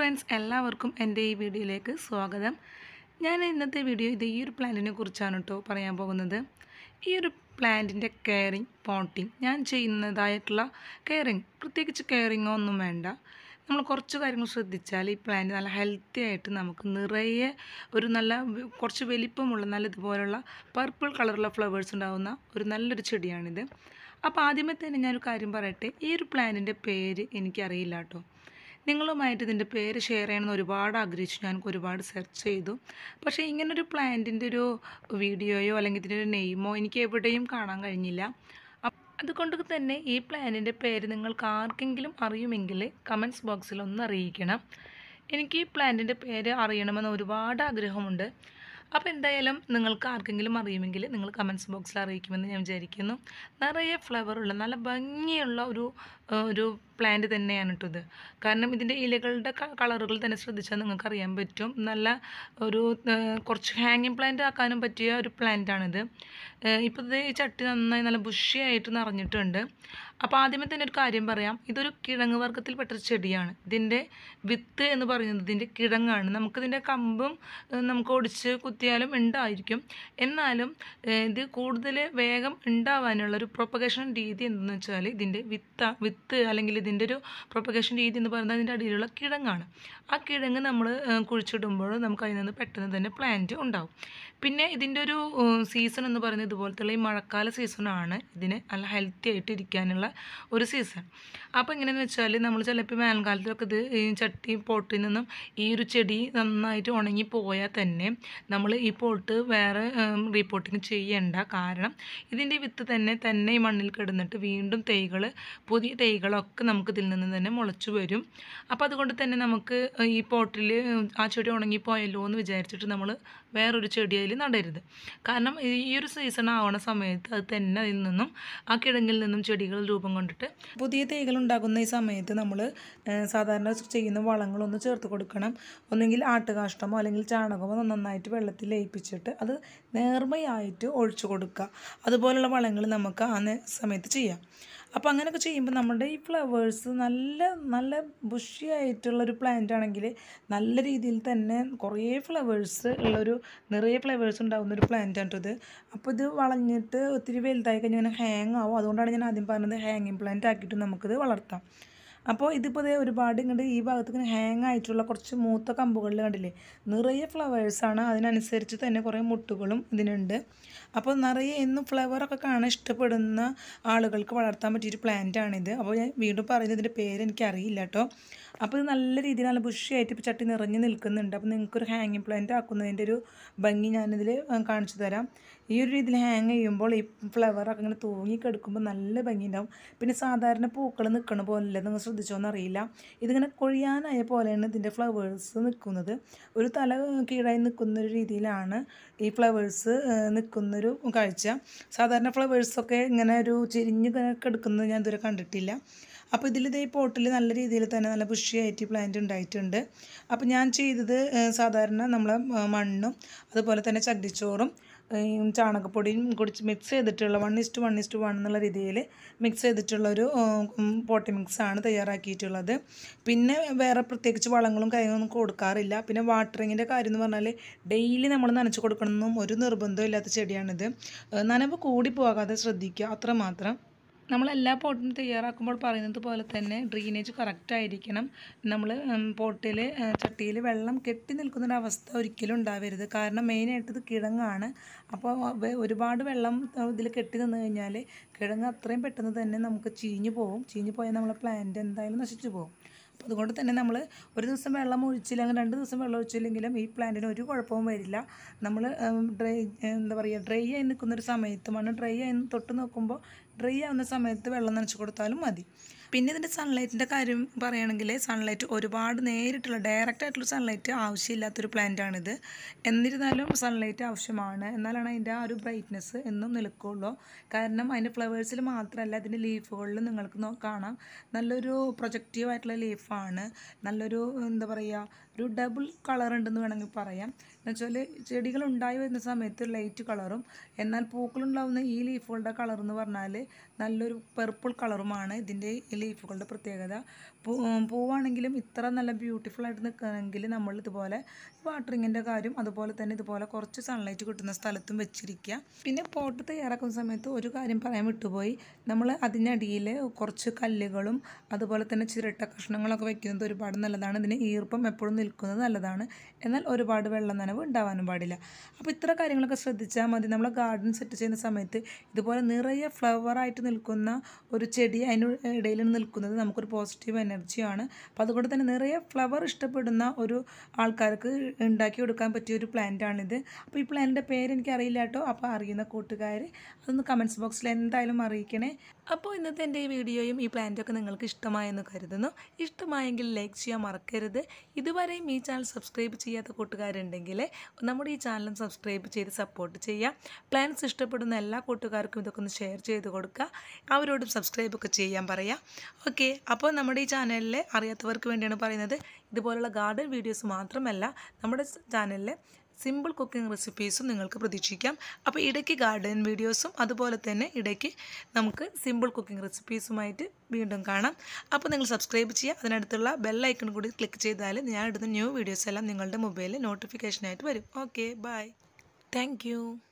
friends എല്ലാവർക്കും എൻ്റെ ഈ വീഡിയോയിലേക്ക് സ്വാഗതം ഞാൻ ഇന്നത്തെ വീഡിയോ ഇത് ഈ ഒരു പ്ലാന്റിനെ കുറിച്ചാണ് കേട്ടോ പറയാൻ പോകുന്നത് ഈ ഒരു പ്ലാന്റിൻ്റെ കെയറിങ് പോട്ടിങ് ഞാൻ ചെയ്യുന്നതായിട്ടുള്ള കെയറിങ് പ്രത്യേകിച്ച് കെയറിങ്ങോ ഒന്നും വേണ്ട നമ്മൾ കുറച്ച് കാര്യങ്ങൾ ശ്രദ്ധിച്ചാൽ ഈ പ്ലാന്റ് നല്ല ഹെൽത്തി ആയിട്ട് നമുക്ക് നിറയെ ഒരു നല്ല വ- കുറച്ച് വലിപ്പമുള്ള നല്ല ഇതുപോലുള്ള പർപ്പിൾ കളറുള്ള ഫ്ലവേഴ്സ് ഉണ്ടാകുന്ന ഒരു നല്ലൊരു ചെടിയാണിത് അപ്പോൾ ആദ്യമേ തന്നെ ഞാനൊരു കാര്യം പറയട്ടെ ഈ ഒരു പ്ലാന്റിൻ്റെ പേര് എനിക്കറിയില്ല കേട്ടോ നിങ്ങളുമായിട്ട് ഇതിൻ്റെ പേര് ഷെയർ ചെയ്യണമെന്ന് ഒരുപാട് ആഗ്രഹിച്ചു ഞാൻ ഒരുപാട് സെർച്ച് ചെയ്തു പക്ഷേ ഇങ്ങനൊരു പ്ലാന്റിൻ്റെ ഒരു വീഡിയോയോ അല്ലെങ്കിൽ ഇതിൻ്റെ ഒരു നെയിമോ എനിക്ക് എവിടെയും കാണാൻ കഴിഞ്ഞില്ല അപ്പ് അതുകൊണ്ട് തന്നെ ഈ പ്ലാനിൻ്റെ പേര് നിങ്ങൾക്ക് ആർക്കെങ്കിലും അറിയുമെങ്കിൽ കമൻറ്റ്സ് ബോക്സിൽ ഒന്ന് അറിയിക്കണം എനിക്ക് ഈ പ്ലാന്റിൻ്റെ പേര് അറിയണമെന്ന് ഒരുപാട് ആഗ്രഹമുണ്ട് അപ്പോൾ എന്തായാലും നിങ്ങൾക്ക് ആർക്കെങ്കിലും അറിയുമെങ്കിൽ നിങ്ങൾ കമൻറ്റ്സ് ബോക്സിൽ അറിയിക്കുമെന്ന് ഞാൻ വിചാരിക്കുന്നു നിറയെ ഫ്ലവറുള്ള നല്ല ഭംഗിയുള്ള ഒരു ആ, ഒരു പ്ലാന്റ് തന്നെയാണ് കേട്ടോ ഇത് കാരണം ഇതിൻ്റെ ഇലകളുടെ കളറുകൾ തന്നെ ശ്രദ്ധിച്ചാൽ നിങ്ങൾക്ക് അറിയാൻ പറ്റും നല്ല ഒരു ആ, കുറച്ച് ഹാങ്ങിങ് പ്ലാന്റ് ആക്കാനും പറ്റിയ ഒരു പ്ലാന്റാണിത് ഇപ്പോൾ ഇത് ഈ ചട്ടി നന്നായി നല്ല ബുഷിയായിട്ട് നിറഞ്ഞിട്ടുണ്ട് അപ്പോൾ ആദ്യമേ തന്നെ ഒരു കാര്യം പറയാം ഇതൊരു കിഴങ്ങ് വർഗ്ഗത്തിൽപ്പെട്ട ഒരു ചെടിയാണ് ഇതിൻ്റെ വിത്ത് എന്ന് പറയുന്നത് ഇതിൻ്റെ കിഴങ്ങാണ് നമുക്കിതിൻ്റെ കമ്പും ഏഹ്, നമുക്ക് ഒടിച്ച് കുത്തിയാലും ഉണ്ടായിരിക്കും എന്നാലും ഏഹ്, ഇത് കൂടുതൽ വേഗം ഉണ്ടാവാനുള്ള ഒരു പ്രൊപ്പഗേഷൻ രീതി എന്തെന്ന് വെച്ചാൽ ഇതിൻ്റെ വിത്ത വിത്ത് അല്ലെങ്കിൽ ഇതിൻ്റെ ഒരു പ്രൊപ്പഗേഷൻ രീതി എന്ന് പറയുന്നത് അതിൻ്റെ അടിയിലുള്ള കിഴങ്ങാണ് ആ കിഴങ്ങ് നമ്മൾ കുഴിച്ചിടുമ്പോൾ നമുക്ക് അതിൽ നിന്ന് പെട്ടെന്ന് തന്നെ പ്ലാന്റ് ഉണ്ടാവും പിന്നെ ഇതിൻ്റെ ഒരു സീസൺ എന്ന് പറയുന്നത് ഇതുപോലത്തുള്ള ഈ മഴക്കാല സീസണാണ് ഇതിന് നല്ല ഹെൽത്തി ആയിട്ട് ഇരിക്കാനുള്ള ഒരു സീസൺ അപ്പോൾ എങ്ങനെയെന്ന് വെച്ചാൽ നമ്മൾ ചിലപ്പോൾ വേനൽക്കാലത്തൊക്കെ ഇത് ഈ ചട്ടി പോട്ടിൽ നിന്നും ഈ ഒരു ചെടി നന്നായിട്ട് ഉണങ്ങി പോയാൽ തന്നെ നമ്മൾ ഈ പോട്ട് വേറെ റീപോട്ടിങ് ചെയ്യണ്ട കാരണം ഇതിൻ്റെ വിത്ത് തന്നെ തന്നെ ഈ മണ്ണിൽ കിടന്നിട്ട് വീണ്ടും തൈകൾ പുതിയ തൈകളൊക്കെ നമുക്ക് ഇതിൽ നിന്ന് തന്നെ മുളച്ചു വരും അപ്പോൾ അതുകൊണ്ട് തന്നെ നമുക്ക് ഈ പോട്ടിൽ ആ ചെടി ഉണങ്ങിപ്പോയല്ലോ എന്ന് വിചാരിച്ചിട്ട് നമ്മൾ വേറൊരു ചെടി അതിൽ നടരുത് കാരണം ഈ ഒരു സീസൺ ആവണ സമയത്ത് അത് തന്നെ അതിൽ നിന്നും ആ കിഴങ്ങിൽ നിന്നും ചെടികൾ രൂപം കൊണ്ടിട്ട് പുതിയ തൈകൾ ഉണ്ടാകുന്ന ഈ സമയത്ത് നമ്മൾ സാധാരണ ചെയ്യുന്ന വളങ്ങളൊന്ന് ചേർത്ത് കൊടുക്കണം ഒന്നെങ്കിൽ ആട്ടുകാഷ്ടമോ അല്ലെങ്കിൽ ചാണകമോ നന്നായിട്ട് വെള്ളത്തിൽ ലയിപ്പിച്ചിട്ട് അത് നേർമയായിട്ട് ഒഴിച്ചു കൊടുക്കുക അതുപോലുള്ള വളങ്ങൾ നമുക്ക് ആ നേ- സമയത്ത് ചെയ്യാം അപ്പോൾ അങ്ങനെയൊക്കെ ചെയ്യുമ്പോൾ നമ്മുടെ ഈ ഫ്ലവേഴ്സ് നല്ല നല്ല ബുഷി ആയിട്ടുള്ളൊരു പ്ലാന്റ് ആണെങ്കിൽ നല്ല രീതിയിൽ തന്നെ കുറേ ഫ്ലവേഴ്സ് ഉള്ളൊരു നിറയെ ഫ്ലവേഴ്സ് ഉണ്ടാകുന്ന ഒരു പ്ലാന്റ് ആണ് ഇത് അപ്പോൾ ഇത് വളഞ്ഞിട്ട് ഒത്തിരി വലുതായി കഴിഞ്ഞാൽ ഇങ്ങനെ ഹാങ് ആവും അതുകൊണ്ടാണ് ഞാൻ ആദ്യം പറഞ്ഞത് ഹാങ്ങിങ് പ്ലാന്റ് ആക്കിയിട്ട് നമുക്കിത് വളർത്താം അപ്പോൾ ഇതിപ്പോൾ ദേ ഒരുപാട് ഇങ്ങോട്ട് ഈ ഭാഗത്ത് ഇങ്ങനെ ഹാങ് ആയിട്ടുള്ള കുറച്ച് മൂത്ത കമ്പുകളിൽ കണ്ടില്ലേ നിറയെ ഫ്ലവേഴ്സാണ് അതിനനുസരിച്ച് തന്നെ കുറേ മുട്ടുകളും ഇതിനുണ്ട് അപ്പോൾ നിറയെ എന്നും ഫ്ലവറൊക്കെ കാണാൻ ഇഷ്ടപ്പെടുന്ന ആളുകൾക്ക് വളർത്താൻ പറ്റിയൊരു പ്ലാന്റ് ആണിത് അപ്പോൾ ഞാൻ വീണ്ടും പറയുന്നത് ഇതിൻ്റെ പേര് എനിക്ക് അറിയില്ല കേട്ടോ അപ്പോൾ ഇത് നല്ല രീതിയിൽ നല്ല ബുഷിയായിട്ട് ഇപ്പോൾ ചട്ടി നിറഞ്ഞ് നിൽക്കുന്നുണ്ട് അപ്പോൾ നിങ്ങൾക്കൊരു ഹാങ്ങിങ് പ്ലാന്റ് ആക്കുന്നതിൻ്റെ ഒരു ഭംഗി ഞാനിതിൽ കാണിച്ചു തരാം ഈ ഒരു രീതിയിൽ ഹാങ് ചെയ്യുമ്പോൾ ഈ ഫ്ലവറൊക്കെ ഇങ്ങനെ തൂങ്ങി കിടക്കുമ്പോൾ നല്ല ഭംഗിയുണ്ടാവും പിന്നെ സാധാരണ പൂക്കൾ നിൽക്കണ പോലെയല്ല നിങ്ങൾ ശ്രദ്ധിച്ചോന്ന് അറിയില്ല ഇതിങ്ങനെ കൊഴിയാനായ പോലെയാണ് ഇതിൻ്റെ ഫ്ലവേഴ്സ് നിൽക്കുന്നത് ഒരു തല കീഴായി നിൽക്കുന്ന ഒരു രീതിയിലാണ് ഈ ഫ്ലവേഴ്സ് നിൽക്കുന്നൊരു കാഴ്ച സാധാരണ ഫ്ലവേഴ്സൊക്കെ ഇങ്ങനെ ഒരു ചെരിഞ്ഞ് ഇങ്ങനെ കിടക്കുന്നത് ഞാൻ ഇതുവരെ കണ്ടിട്ടില്ല അപ്പോൾ ഇതിൽ ഇതേ പോട്ടിൽ നല്ല രീതിയിൽ തന്നെ നല്ല ബുഷിയായിട്ട് പ്ലാന്റ് ഉണ്ടായിട്ടുണ്ട് അപ്പോൾ ഞാൻ ചെയ്തത് ഏഹ്, സാധാരണ നമ്മളെ ഏഹ്, മണ്ണും അതുപോലെ തന്നെ ചകിരിച്ചോറും ഏഹ്, ചാണകപ്പൊടിയും കുടിച്ച് മിക്സ് ചെയ്തിട്ടുള്ള one is to one is to one എന്നുള്ള രീതിയിൽ മിക്സ് ചെയ്തിട്ടുള്ള ഒരു പോട്ടി മിക്സാണ് തയ്യാറാക്കിയിട്ടുള്ളത് പിന്നെ വേറെ പ്രത്യേകിച്ച് വളങ്ങളും കാര്യങ്ങളൊന്നും കൊടുക്കാറില്ല പിന്നെ വാട്ടറിങ്ങിൻ്റെ കാര്യം എന്ന് പറഞ്ഞാൽ ഡെയിലി നമ്മൾ നനച്ച് കൊടുക്കണമെന്നും ഒരു നിർബന്ധവും ഇല്ലാത്ത ചെടിയാണിത് ഏഹ്, നനവ് കൂടി പോകാതെ ശ്രദ്ധിക്കുക അത്രമാത്രം നമ്മളെല്ലാ പോട്ടും തയ്യാറാക്കുമ്പോൾ പറയുന്നത് പോലെ തന്നെ ഡ്രെയിനേജ് കറക്റ്റ് ആയിരിക്കണം നമ്മൾ പോട്ടിൽ ചട്ടിയിൽ വെള്ളം കെട്ടി നിൽക്കുന്നൊരവസ്ഥ ഒരിക്കലും ഉണ്ടാവരുത് കാരണം മെയിനായിട്ട് ഇത് കിഴങ്ങാണ് അപ്പോൾ വെ- ഒരുപാട് വെള്ളം ഇതിൽ കെട്ടി നിന്ന് കഴിഞ്ഞാൽ കിഴങ്ങ് അത്രയും പെട്ടെന്ന് തന്നെ നമുക്ക് ചീഞ്ഞു പോകും ചീഞ്ഞു പോയാൽ നമ്മളെ പ്ലാന്റ് എന്തായാലും നശിച്ചു പോകും അപ്പോൾ അതുകൊണ്ട് തന്നെ നമ്മൾ ഒരു ദിവസം വെള്ളം ഒഴിച്ചില്ലെങ്കിൽ രണ്ട് ദിവസം വെള്ളം ഒഴിച്ചില്ലെങ്കിലും ഈ പ്ലാന്റിന് ഒരു കുഴപ്പവും വരില്ല നമ്മൾ ഡ്രൈ എന്താ പറയുക ഡ്രൈ ആയി നിൽക്കുന്ന ഒരു സമയത്ത് മണ്ണ് ഡ്രൈ ആയി തൊട്ട് നോക്കുമ്പോൾ ഡ്രൈ ആവുന്ന സമയത്ത് വെള്ളം നനച്ച് കൊടുത്താലും മതി പിന്നെ ഇതിൻ്റെ സൺലൈറ്റിൻ്റെ കാര്യം പറയുകയാണെങ്കിൽ സൺലൈറ്റ് ഒരുപാട് നേരിട്ടുള്ള ഡയറക്റ്റ് ആയിട്ടുള്ള സൺലൈറ്റ് ആവശ്യമില്ലാത്തൊരു പ്ലാന്റാണിത് എന്നിരുന്നാലും സൺലൈറ്റ് ആവശ്യമാണ് എന്നാലാണ് അതിൻ്റെ ആ ഒരു ബ്രൈറ്റ്നെസ് എന്നും നിൽക്കുള്ളൂ കാരണം അതിൻ്റെ ഫ്ലവേഴ്സിൽ മാത്രമല്ല അതിൻ്റെ ലീഫുകളിൽ നിങ്ങൾക്ക് നോ- കാണാം നല്ലൊരു പ്രൊജക്റ്റീവ് ആയിട്ടുള്ള ലീഫാണ് നല്ലൊരു എന്താ പറയുക ഒരു ഡബിൾ കളർ ഉണ്ടെന്ന് വേണമെങ്കിൽ പറയാം എന്നുവെച്ചാൽ ചെടികൾ ഉണ്ടായി വരുന്ന സമയത്ത് ലൈറ്റ് കളറും എന്നാൽ പൂക്കളുണ്ടാവുന്ന ഈ ലീഫുകളുടെ കളർ എന്ന് പറഞ്ഞാൽ നല്ലൊരു പെർപ്പിൾ കളറുമാണ് ഇതിൻ്റെ ഈ ലീഫുകളുടെ പ്രത്യേകത പൂ പൂവാണെങ്കിലും ഇത്ര നല്ല ബ്യൂട്ടിഫുൾ ആയിട്ട് നിൽക്കണമെങ്കിൽ നമ്മൾ ഇതുപോലെ വാട്ടറിങ്ങിൻ്റെ കാര്യം അതുപോലെ തന്നെ ഇതുപോലെ കുറച്ച് സൺലൈറ്റ് കിട്ടുന്ന സ്ഥലത്തും വെച്ചിരിക്കുക പിന്നെ പോട്ട് തയ്യാറാക്കുന്ന സമയത്ത് ഒരു കാര്യം പറയാൻ വിട്ടുപോയി നമ്മൾ അതിനടിയിൽ കുറച്ച് കല്ലുകളും അതുപോലെ തന്നെ ചിരട്ട കഷ്ണങ്ങളൊക്കെ വെക്കുന്നത് ഒരുപാട് നല്ലതാണ് ഇതിന് ഈർപ്പം എപ്പോഴും നിൽക്കുന്നത് നല്ലതാണ് എന്നാൽ ഒരുപാട് വെള്ളം നനവ് ഉണ്ടാവാനും പാടില്ല അപ്പോൾ ഇത്ര കാര്യങ്ങളൊക്കെ ശ്രദ്ധിച്ചാൽ മതി നമ്മൾ ഗാർഡൻ സെറ്റ് ചെയ്യുന്ന സമയത്ത് ഇതുപോലെ നിറയെ ഫ്ലവർ ആയിട്ട് നിൽക്കുന്ന ഒരു ചെടി അതിന് ഇടയിൽ നിൽക്കുന്നത് നമുക്കൊരു പോസിറ്റീവ് എനർജിയാണ് അപ്പോൾ അതുകൊണ്ട് തന്നെ നിറയെ ഫ്ലവർ ഇഷ്ടപ്പെടുന്ന ഒരു ആൾക്കാർക്ക് ഉണ്ടാക്കി കൊടുക്കാൻ പറ്റിയ ഒരു പ്ലാന്റാണിത് അപ്പോൾ ഈ പ്ലാന്റിൻ്റെ പേര് എനിക്ക് അറിയില്ല കേട്ടോ അപ്പോൾ അറിയുന്ന കൂട്ടുകാർ അതൊന്ന് കമൻറ്റ്സ് ബോക്സിൽ എന്തായാലും അറിയിക്കണേ അപ്പോൾ ഇന്നത്തെ എൻ്റെ ഈ വീഡിയോയും ഈ പ്ലാന്റൊക്കെ നിങ്ങൾക്ക് ഇഷ്ടമായെന്ന് കരുതുന്നു ഇഷ്ടമായെങ്കിൽ ലൈക്ക് ചെയ്യാൻ മറക്കരുത് ഇതുവരെയും ഈ ചാനൽ സബ്സ്ക്രൈബ് ചെയ്യാത്ത കൂട്ടുകാരുണ്ടെങ്കിൽ നമ്മുടെ ഈ ചാനൽ സബ്സ്ക്രൈബ് ചെയ്ത് സപ്പോർട്ട് ചെയ്യുക പ്ലാൻസ് ഇഷ്ടപ്പെടുന്ന എല്ലാ കൂട്ടുകാർക്കും ഇതൊക്കെ ഒന്ന് ഷെയർ ചെയ്ത് കൊടുക്കുക അവരോടും സബ്സ്ക്രൈബ് ഒക്കെ ചെയ്യാൻ പറയാം ഓക്കെ അപ്പോൾ നമ്മുടെ ഈ ചാനലിൽ അറിയാത്തവർക്ക് വേണ്ടിയാണ് പറയുന്നത് ഇതുപോലുള്ള ഗാർഡൻ വീഡിയോസ് മാത്രമല്ല നമ്മുടെ ചാനലിൽ സിമ്പിൾ കുക്കിംഗ് റെസിപ്പീസും നിങ്ങൾക്ക് പ്രതീക്ഷിക്കാം അപ്പോൾ ഇടയ്ക്ക് ഗാർഡൻ വീഡിയോസും അതുപോലെ തന്നെ ഇടയ്ക്ക് നമുക്ക് സിമ്പിൾ കുക്കിംഗ് റെസിപ്പീസുമായിട്ട് വീണ്ടും കാണാം അപ്പോൾ നിങ്ങൾ സബ്സ്ക്രൈബ് ചെയ്യുക അതിനടുത്തുള്ള ബെൽ ഐക്കൺ കൂടി ക്ലിക്ക് ചെയ്താൽ ഞാൻ എടുത്ത ന്യൂ വീഡിയോസ് എല്ലാം നിങ്ങളുടെ മൊബൈലിൽ നോട്ടിഫിക്കേഷനായിട്ട് വരും ഓക്കെ ബൈ താങ്ക്